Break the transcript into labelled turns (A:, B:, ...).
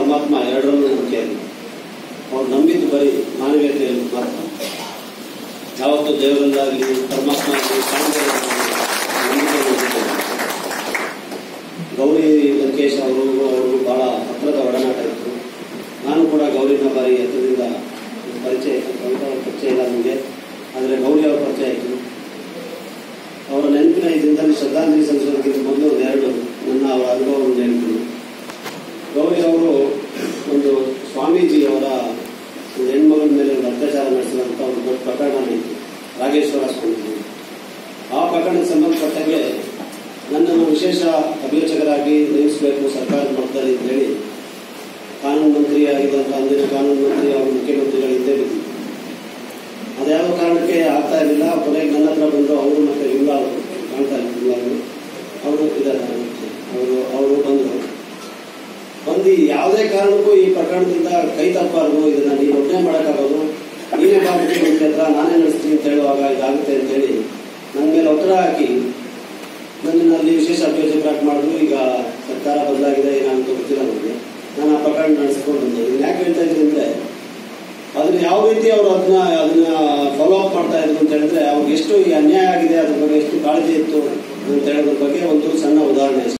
A: ಪರಮಾತ್ಮ ಎರಡರಲ್ಲೂ ನಂಬಿಕೆ ಇದೆ ಅವ್ರು ನಂಬಿದ್ದು ಬರೀ ಮಾನವೀಯತೆಯಲ್ಲಿ ಮಾತ್ರ ಯಾವತ್ತೂ ದೇವರಲ್ಲಾಗಲಿ ಪರಮಾತ್ಮ ಆಗಲಿ ನಂಬಿಕೆ ಹೊಂದಿದ್ದಾರೆ. ಗೌರಿ ಲಂಕೇಶ್ ಅವರು ಅವರು ಬಹಳ ಹತ್ತಿರದ ಒಡನಾಟ ಇತ್ತು ನಾನು ಕೂಡ ಗೌರಿನ ಬಾರಿ ಹತ್ತಿರದಿಂದ ಪರಿಚಯ ಕವಿತಾ ಅವ್ರ ಪರಿಚಯ ಇಲ್ಲ ನನಗೆ ಆದರೆ ಗೌರಿ ಅವರ ಪರಿಚಯ ಆಯಿತು ಅವರ ನೆನಪಿನ ಈ ದಿನದಲ್ಲಿ ಶ್ರದ್ಧಾಂಜಲಿ ಸಲ್ಲಿಸೋದಕ್ಕಿಂತ ಮೊದಲು ಒಂದೆರಡು ನನ್ನ ಅವರ ಅನುಭವವನ್ನು ಹೇಳ್ತೀನಿ ಗೌರಿ ಅವರು ಒಂದು ಸ್ವಾಮೀಜಿ ಅವರ ಒಂದು ಹೆಣ್ಮಗಳ ಮೇಲೆ ಒಂದು ಅತ್ಯಾಚಾರ ನಡೆಸಿದಂಥ ಒಂದು ದೊಡ್ಡ ಪ್ರಕರಣ ಇತ್ತು ರಾಗೇಶ್ವರ ಸ್ವಾಮೀಜಿ ಆ ಪ್ರಕರಣಕ್ಕೆ ಸಂಬಂಧಪಟ್ಟಂಗೆ ನನ್ನನ್ನು ವಿಶೇಷ ಅಭಿಯೋಜಕರಾಗಿ ನೇಮಿಸಬೇಕು ಸರ್ಕಾರದ ಮಟ್ಟದಲ್ಲಿ ಅಂತ ಹೇಳಿ ಕಾನೂನು ಮಂತ್ರಿ ಆಗಿದ್ದಂಥ ಅಂದಿನ ಕಾನೂನು ಮಂತ್ರಿ ಅವರು ಮುಖ್ಯಮಂತ್ರಿಗಳ ಹಿಂದೆ ಬಿದ್ದಿದ್ರು ಅದ್ಯಾವ ಕಾರಣಕ್ಕೆ ಆಗ್ತಾ ಇರಲಿಲ್ಲ ಕೊನೆಗೆ ನನ್ನ ಹತ್ರ ಬಂದು ಅವರು ಮತ್ತೆ ವಿಮಲಾ ಅವರು ಕಾಣ್ತಾ ಇಲ್ಲ ವಿಮಲಾ ಅವರು ಅವರು ಇದ್ದಾರೆ ಅವರು ಅವರು ಬಂದರು ಬಂದು ಯಾವುದೇ ಕಾರಣಕ್ಕೂ ಈ ಪ್ರಕರಣದಿಂದ ಕೈ ತಪ್ಪಬಾರ್ದು ಇದನ್ನ ನೀನು ಒಬ್ಬನೇ ಮಾಡೋಕ್ಕಾಗೋದು ನೀನೇ ಬಾ ಮುಖ್ಯಮಂತ್ರಿ ಹತ್ರ ನಾನೇ ನಡೆಸ್ತೀನಿ ಅಂತ ಹೇಳುವಾಗ ಇದಾಗುತ್ತೆ ಅಂತ ಹೇಳಿ ನನ್ನ ಮೇಲೆ ಒತ್ತಡ ಹಾಕಿ ನನ್ನನ್ನು ಅಲ್ಲಿ ವಿಶೇಷ ಅಭಿಯೋಜಕರಾಗಿ ಮಾಡಿದ್ರು ಈಗ ಸರ್ಕಾರ ಬದಲಾಗಿದೆ ಏನಾಗುತ್ತೆ ಗೊತ್ತಿಲ್ಲ ನನಗೆ ನಾನು ಆ ಪ್ರಕರಣ ನಡೆಸ್ಕೊಂಡು ಬಂದೆ ಇದನ್ನ ಯಾಕೆ ಹೇಳ್ತಾ ಇದ್ದೀನಿ ಅಂದ್ರೆ ಅದನ್ನ ಯಾವ ರೀತಿ ಅವರು ಅದನ್ನ ಅದನ್ನ ಫಾಲೋ ಅಪ್ ಮಾಡ್ತಾ ಇದ್ರು ಅಂತ ಹೇಳಿದ್ರೆ ಅವ್ರಿಗೆ ಎಷ್ಟು ಈ ಅನ್ಯಾಯ ಆಗಿದೆ ಅದ್ರ ಬಗ್ಗೆ ಎಷ್ಟು ಕಾಳಜಿ ಇತ್ತು ಅಂತ ಹೇಳೋದ್ರ ಬಗ್ಗೆ ಒಂದು ಸಣ್ಣ ಉದಾಹರಣೆ ಅಷ್ಟೇ.